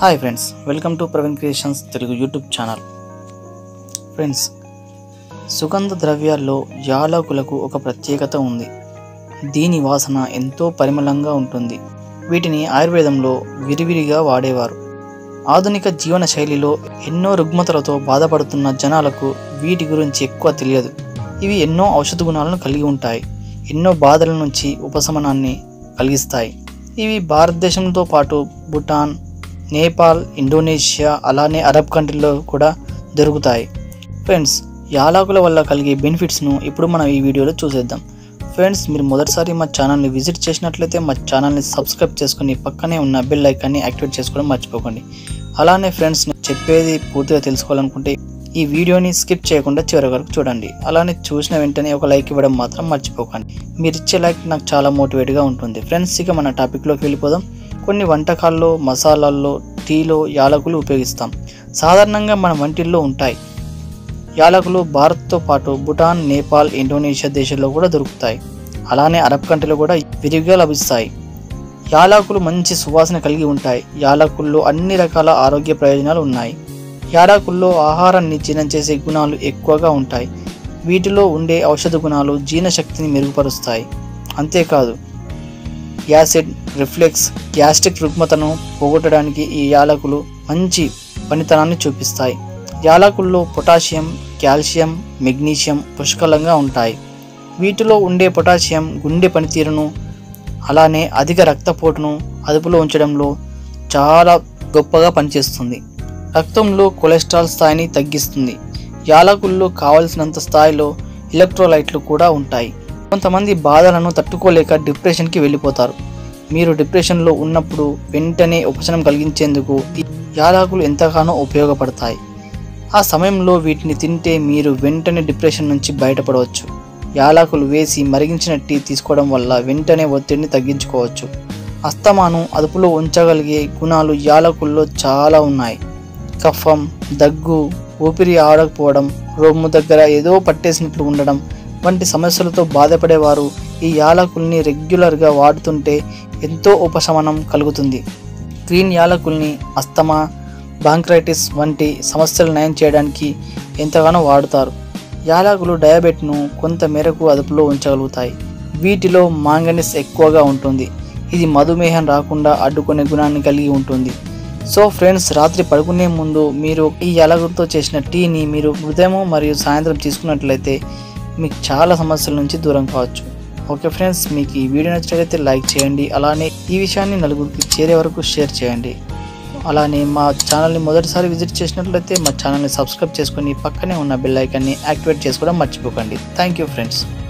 hi friends welcome to Praveen creations Telugu YouTube channel friends సుగంధ ద్రవ్యాల్లో యాలకులకు ఒక ప్రత్యేకత ఉంది దీని వాసన ఎంతో పరిమళంగా ఉంటుంది వీటిని ఆయుర్వేదంలో విరివిరిగా వాడేవారు ఆధునిక జీవన శైలిలో ఎన్నో రుగ్మతలతో బాధపడుతున్న జనాలకు వీటి గురించి ఎక్కువ తెలియదు ఇవి ఎన్నో ఔషధ గుణాలను కలిగి ఉంటాయి ఎన్నో బాధల నుంచి ఉపశమనాన్ని కలిగిస్తాయి ఇవి భారతదేశంతో పాటు భూటాన్ నేపాల్ ఇండోనేషియా అలానే అరబ్ కంట్రీలో కూడా దొరుకుతాయి ఫ్రెండ్స్ యాలకుల వల్ల కలిగే బెనిఫిట్స్ను ఇప్పుడు మనం ఈ వీడియోలో చూసేద్దాం ఫ్రెండ్స్ మీరు మొదటిసారి మా ఛానల్ని విజిట్ చేసినట్లయితే మా ఛానల్ని సబ్స్క్రైబ్ చేసుకుని పక్కనే ఉన్న బెల్ ఐకాన్ని యాక్టివేట్ చేసుకోవడం మర్చిపోకండి అలానే ఫ్రెండ్స్ నేను చెప్పేది పూర్తిగా తెలుసుకోవాలనుకుంటే ఈ వీడియోని స్కిప్ చేయకుండా చివరి వరకు చూడండి అలానే చూసిన వెంటనే ఒక లైక్ ఇవ్వడం మాత్రం మర్చిపోకండి మీరు ఇచ్చే లైక్ నాకు చాలా మోటివేట్గా ఉంటుంది ఫ్రెండ్స్ ఇక మన టాపిక్లోకి వెళ్ళిపోదాం కొన్ని వంటకాల్లో మసాలాల్లో టీలో యాలకులు ఉపయోగిస్తాం సాధారణంగా మన వంటిల్లో ఉంటాయి యాలకులు భారత్తో పాటు భూటాన్ నేపాల్ ఇండోనేషియా దేశాల్లో కూడా దొరుకుతాయి అలానే అరబ్ కంట్రీలో కూడా విరివిగా లభిస్తాయి యాలకులు మంచి సువాసన కలిగి ఉంటాయి యాలకుల్లో అన్ని రకాల ఆరోగ్య ప్రయోజనాలు ఉన్నాయి యాలకుల్లో ఆహారాన్ని జీర్ణం చేసే గుణాలు ఎక్కువగా ఉంటాయి వీటిలో ఉండే ఔషధ గుణాలు జీర్ణశక్తిని మెరుగుపరుస్తాయి అంతేకాదు యాసిడ్ రిఫ్లెక్స్ గ్యాస్ట్రిక్ రుగ్మతను పోగొట్టడానికి ఈ యాలకులు మంచి పనితనాన్ని చూపిస్తాయి యాలకుల్లో పొటాషియం కాల్షియం మెగ్నీషియం పుష్కలంగా ఉంటాయి వీటిలో ఉండే పొటాషియం గుండె పనితీరును అలానే అధిక రక్తపోటును అదుపులో ఉంచడంలో చాలా గొప్పగా పనిచేస్తుంది రక్తంలో కొలెస్ట్రాల్ స్థాయిని తగ్గిస్తుంది యాలకుల్లో కావలసినంత స్థాయిలో ఎలక్ట్రోలైట్లు కూడా ఉంటాయి కొంతమంది బాధలను తట్టుకోలేక డిప్రెషన్కి వెళ్ళిపోతారు మీరు డిప్రెషన్లో ఉన్నప్పుడు వెంటనే ఉపశమనం కలిగించేందుకు ఈ యాలకులు ఎంతగానో ఉపయోగపడతాయి ఆ సమయంలో వీటిని తింటే మీరు వెంటనే డిప్రెషన్ నుంచి బయటపడవచ్చు యాలకులు వేసి మరిగించిన టీ తీసుకోవడం వల్ల వెంటనే ఒత్తిడిని తగ్గించుకోవచ్చు అస్తమాను అదుపులో ఉంచగలిగే గుణాలు యాలకుల్లో చాలా ఉన్నాయి కఫం దగ్గు ఊపిరి ఆడకపోవడం రొమ్ము దగ్గర ఏదో పట్టేసినట్లు ఉండడం వంటి సమస్యలతో బాధపడేవారు ఈ యాలకుల్ని రెగ్యులర్గా వాడుతుంటే ఎంతో ఉపశమనం కలుగుతుంది గ్రీన్ యాలకుల్ని అస్తమా బాంక్రైటిస్ వంటి సమస్యలు నయం చేయడానికి ఎంతగానో వాడుతారు యాలకులు డయాబెట్ను కొంత మేరకు అదుపులో ఉంచగలుగుతాయి వీటిలో మాంగనీస్ ఎక్కువగా ఉంటుంది ఇది మధుమేహం రాకుండా అడ్డుకునే గుణాన్ని కలిగి ఉంటుంది సో ఫ్రెండ్స్ రాత్రి పడుకునే ముందు మీరు ఈ యాలకులతో చేసిన టీని మీరు ఉదయం మరియు సాయంత్రం తీసుకున్నట్లయితే మీకు చాలా సమస్యల నుంచి దూరం కావచ్చు ఓకే ఫ్రెండ్స్ మీకు ఈ వీడియో నచ్చినట్లయితే లైక్ చేయండి అలానే ఈ విషయాన్ని నలుగురికి చేరే వరకు షేర్ చేయండి అలానే మా ఛానల్ని మొదటిసారి విజిట్ చేసినట్లయితే మా ఛానల్ని సబ్స్క్రైబ్ చేసుకొని పక్కనే ఉన్న బెల్ ఐకాన్ని యాక్టివేట్ చేసుకోవడం మర్చిపోకండి థ్యాంక్ యూ ఫ్రెండ్స్